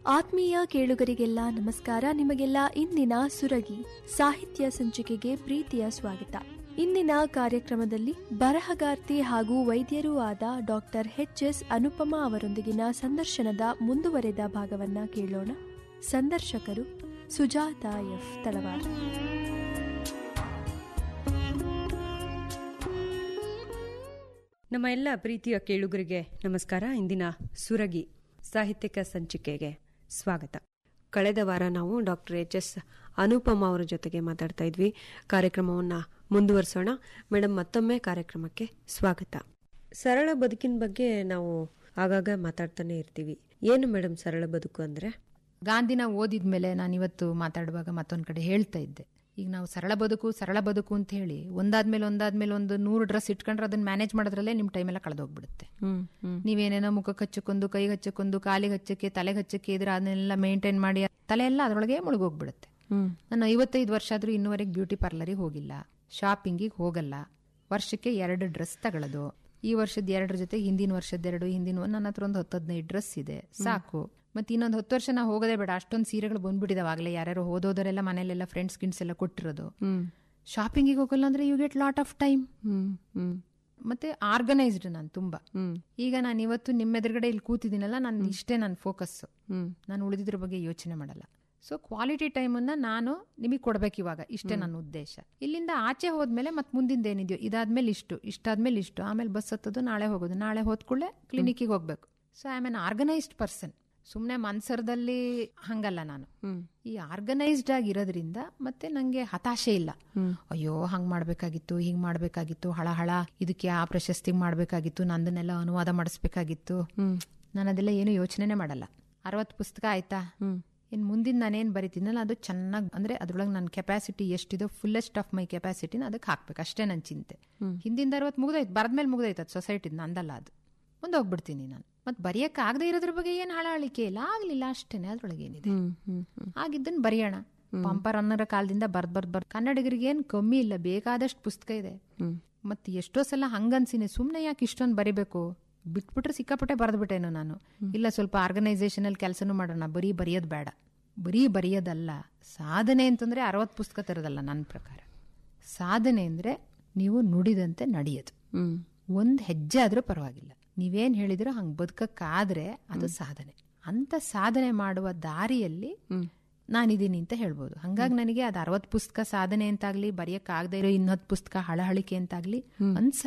ಆತ್ಮೀಯ ಕೇಳುಗರಿಗೆಲ್ಲ ನಮಸ್ಕಾರ ನಿಮಗೆಲ್ಲ ಇಂದಿನ ಸುರಗಿ ಸಾಹಿತ್ಯ ಸಂಚಿಕೆಗೆ ಪ್ರೀತಿಯ ಸ್ವಾಗತ ಇಂದಿನ ಕಾರ್ಯಕ್ರಮದಲ್ಲಿ ಬರಹಗಾರ್ತಿ ಹಾಗೂ ವೈದ್ಯರೂ ಆದ ಡಾಕ್ಟರ್ ಎಚ್ ಎಸ್ ಅನುಪಮಾ ಅವರೊಂದಿಗಿನ ಸಂದರ್ಶನದ ಮುಂದುವರೆದ ಭಾಗವನ್ನ ಕೇಳೋಣ ಸಂದರ್ಶಕರು ಸುಜಾತ ಎಫ್ ತಳವಾರ್ ನಮ್ಮ ಎಲ್ಲ ಪ್ರೀತಿಯ ಕೇಳುಗರಿಗೆ ನಮಸ್ಕಾರ ಇಂದಿನ ಸುರಗಿ ಸಾಹಿತ್ಯಿಕ ಸಂಚಿಕೆಗೆ ಸ್ವಾಗತ ಕಳೆದ ವಾರ ನಾವು ಡಾಕ್ಟರ್ ಎಚ್ ಎಸ್ ಅನುಪಮ ಅವರ ಜೊತೆಗೆ ಮಾತಾಡ್ತಾ ಇದ್ವಿ ಕಾರ್ಯಕ್ರಮವನ್ನ ಮುಂದುವರಿಸೋಣ ಮೇಡಮ್ ಮತ್ತೊಮ್ಮೆ ಕಾರ್ಯಕ್ರಮಕ್ಕೆ ಸ್ವಾಗತ ಸರಳ ಬದುಕಿನ ಬಗ್ಗೆ ನಾವು ಆಗಾಗ ಮಾತಾಡ್ತಾನೆ ಇರ್ತೀವಿ ಏನು ಮೇಡಮ್ ಸರಳ ಬದುಕು ಅಂದ್ರೆ ಗಾಂಧಿನ ಓದಿದ್ಮೇಲೆ ನಾನು ಇವತ್ತು ಮಾತಾಡುವಾಗ ಮತ್ತೊಂದ್ ಕಡೆ ಹೇಳ್ತಾ ಇದ್ದೆ ಈಗ ನಾವು ಸರಳ ಬದುಕು ಸರಳ ಬದುಕು ಅಂತ ಹೇಳಿ ಒಂದಾದ್ಮೇಲೆ ಒಂದಾದ್ಮೇಲೆ ಒಂದು ನೂರು ಡ್ರೆಸ್ ಇಟ್ಕೊಂಡ್ರೆ ಅದನ್ನ ಮ್ಯಾನೇಜ್ ಮಾಡೋದ್ರಲ್ಲೇ ನಿಮ್ ಟೈಮ್ ಎಲ್ಲ ಕಳೆದೋಗ್ಬಿಡುತ್ತೆ ನೀವೇನೇನೋ ಮುಖಕ್ಕೆ ಹಚ್ಚಕ್ಕೊಂದು ಕೈಗೆ ಹಚ್ಚಕ್ಕೊಂದು ಕಾಲಿಗೆ ಹಚ್ಚಕ್ಕೆ ತಲೆಗೆ ಹಚ್ಚಕ್ಕೆ ಇದ್ರೆ ಅದನ್ನೆಲ್ಲ ಮೇಂಟೈನ್ ಮಾಡಿ ತಲೆ ಎಲ್ಲ ಅದರೊಳಗೆ ಮುಳುಗೋಗ್ಬಿಡುತ್ತೆ ನಾನು ಐವತ್ತೈದು ವರ್ಷ ಆದ್ರೂ ಇನ್ನುವರೆಗೆ ಬ್ಯೂಟಿ ಪಾರ್ಲರಿಗೆ ಹೋಗಿಲ್ಲ ಶಾಪಿಂಗಿಗೆ ಹೋಗಲ್ಲ ವರ್ಷಕ್ಕೆ ಎರಡು ಡ್ರೆಸ್ ತಗೊಳ್ಳೋದು ಈ ವರ್ಷದ ಎರಡರ ಜೊತೆ ಹಿಂದಿನ ವರ್ಷದ ಎರಡು ಹಿಂದಿನ ಒಂದ್ ನನ್ನ ಹತ್ರ ಒಂದು ಹತ್ತು ಹದಿನೈದು ಡ್ರೆಸ್ ಇದೆ ಸಾಕು ಮತ್ತೆ ಇನ್ನೊಂದು ಹತ್ತು ವರ್ಷ ನಾ ಹೋಗೋದೇ ಬೇಡ ಅಷ್ಟೊಂದು ಸೀರೆಗಳು ಬಂದ್ಬಿಟ್ಟಿದಾವೆ ಆಗ್ಲೇ ಯಾರ್ಯಾರು ಓದೋದರೆಲ್ಲ ಮನೇಲೆಲ್ಲ ಫ್ರೆಂಡ್ಸ್ ಗಿಂಡ್ಸ್ ಎಲ್ಲ ಕೊಟ್ಟಿರೋದು ಶಾಪಿಂಗಿಗೆ ಹೋಗಲ್ಲ ಅಂದ್ರೆ you get lot of time ಮತ್ತೆ ಆರ್ಗನೈಸ್ಡ್ ನಾನು ತುಂಬಾ ಈಗ ನಾನು ಇವತ್ತು ನಿಮ್ಮ ಎದುರುಗಡೆ ಇಲ್ಲಿ ಕೂತಿದ್ದೀನಲ್ಲ ನಾನು ಇಷ್ಟೇ ನನ್ನ ಫೋಕಸ್ ನಾನು ಉಳಿದಿದ್ರ ಬಗ್ಗೆ ಯೋಚನೆ ಮಾಡಲ್ಲ ಸೊ ಕ್ವಾಲಿಟಿ ಟೈಮನ್ನ ನಾನು ನಿಮಗೆ ಕೊಡ್ಬೇಕು ಇವಾಗ ಇಷ್ಟೇ ನನ್ನ ಉದ್ದೇಶ ಇಲ್ಲಿಂದ ಆಚೆ ಹೋದ್ಮೇಲೆ ಮತ್ತೆ ಮುಂದಿಂದ ಏನಿದೆಯೋ ಇದಾದ್ಮೇಲೆ ಇಷ್ಟು ಇಷ್ಟಾದ್ಮೇಲೆ ಇಷ್ಟು ಆಮೇಲೆ ಬಸ್ ಹತ್ತೋದು ನಾಳೆ ಹೋಗೋದು ನಾಳೆ ಹೋದ್ಕೂಡ್ಲೆ ಕ್ಲಿನಿಕ್ಕಿಗೆ ಹೋಗ್ಬೇಕು so I am an organised person ಸುಮ್ನೆ ಮನ್ಸರದಲ್ಲಿ ಹಂಗಲ್ಲ ನಾನು ಈ ಆರ್ಗನೈಸ್ಡ್ ಆಗಿರೋದ್ರಿಂದ ಮತ್ತೆ ನಂಗೆ ಹತಾಶೆ ಇಲ್ಲ ಅಯ್ಯೋ ಹಂಗ್ ಮಾಡ್ಬೇಕಾಗಿತ್ತು ಹಿಂಗ್ ಮಾಡ್ಬೇಕಾಗಿತ್ತು ಹಳ ಹಳ ಇದಕ್ಕೆ ಆ ಪ್ರಶಸ್ತಿ ಮಾಡ್ಬೇಕಾಗಿತ್ತು ನಂದನ್ನೆಲ್ಲ ಅನುವಾದ ಮಾಡಿಸ್ಬೇಕಾಗಿತ್ತು ನಾನು ಅದೆಲ್ಲ ಏನು ಯೋಚನೆನೆ ಮಾಡಲ್ಲ ಅರವತ್ ಪುಸ್ತಕ ಆಯ್ತಾ ಇನ್ ಮುಂದಿನ ನಾನೇನ್ ಬರಿತೀನಲ್ಲ ಅದು ಚೆನ್ನಾಗಿ ಅಂದ್ರೆ ಅದ್ರೊಳಗೆ ನನ್ನ ಕೆಪಾಸಿಟಿ ಎಷ್ಟಿದೆ ಫುಲ್ಲೆಸ್ಟ್ ಆಫ್ ಮೈ ಕೆಪಾಸಿಟಿನ ಅದಕ್ಕೆ ಹಾಕ್ಬೇಕು ಅಷ್ಟೇ ನನ್ನ ಚಿಂತೆ ಹಿಂದಿಂದ ಅರವತ್ ಮುಗ್ದೈತ್ ಬರದ್ಮೇಲೆ ಮುಗ್ದೈತೆ ಅದು ಸೊಸೈಟಿದ್ ನಂದಲ್ಲ ಅದು ಮುಂದೆ ಹೋಗ್ಬಿಡ್ತೀನಿ ನಾನು ಮತ್ ಬರೆಯಕ್ ಆಗದೆ ಇರೋದ್ರ ಬಗ್ಗೆ ಏನ್ ಹಳಹಳಿಕೆ ಇಲ್ಲ ಆಗ್ಲಿಲ್ಲ ಅಷ್ಟೇನೆ ಅದ್ರೊಳಗೆ ಏನಿದೆ ಆಗಿದ್ದನ್ ಬರೆಯೋಣ ಪಂಪರ್ ಅನ್ನರ ಕಾಲದಿಂದ ಬರ್ದ್ ಬರ್ದ್ ಬರ್ದ್ ಕನ್ನಡಿಗರಿಗೆ ಏನ್ ಕಮ್ಮಿ ಇಲ್ಲ ಬೇಕಾದಷ್ಟು ಪುಸ್ತಕ ಇದೆ ಮತ್ ಎಷ್ಟೋ ಸಲ ಹಂಗನ್ಸಿನಿ ಸುಮ್ನೆ ಯಾಕೆ ಇಷ್ಟೊಂದು ಬರಿಬೇಕು ಬಿಟ್ಬಿಟ್ರೆ ಸಿಕ್ಕಾಪಟ್ಟೆ ಬರೆದ್ಬಿಟ್ಟೇನೋ ನಾನು ಇಲ್ಲ ಸ್ವಲ್ಪ ಆರ್ಗನೈಸೇಷನ್ ಅಲ್ಲಿ ಕೆಲಸನೂ ಮಾಡೋಣ ಬರೀ ಬರೆಯೋದು ಬೇಡ ಬರೀ ಬರೆಯೋದಲ್ಲ ಸಾಧನೆ ಅಂತಂದ್ರೆ ಅರವತ್ ಪುಸ್ತಕ ತರೋದಲ್ಲ ನನ್ನ ಪ್ರಕಾರ ಸಾಧನೆ ಅಂದ್ರೆ ನೀವು ನುಡಿದಂತೆ ನಡೆಯೋದು ಒಂದ್ ಹೆಜ್ಜೆ ಆದ್ರೂ ಪರವಾಗಿಲ್ಲ ನೀವೇನ್ ಹೇಳಿದಿರೋ ಹಂಗ್ ಬದುಕಕ್ಕಾದ್ರೆ ಅದು ಸಾಧನೆ ಅಂತ ಸಾಧನೆ ಮಾಡುವ ದಾರಿಯಲ್ಲಿ ನಾನಿದ್ದೀನಿ ಅಂತ ಹೇಳ್ಬೋದು ಹಂಗಾಗಿ ನನಗೆ ಅದು ಅರವತ್ ಪುಸ್ತಕ ಸಾಧನೆ ಅಂತಾಗ್ಲಿ ಬರೆಯಕ್ ಆಗದೆ ಇರೋ ಇನ್ನೊಂದ್ ಪುಸ್ತಕ ಹಳಹಳಿಕೆ ಅಂತಾಗ್ಲಿ ಅನ್ಸಲ್ಲ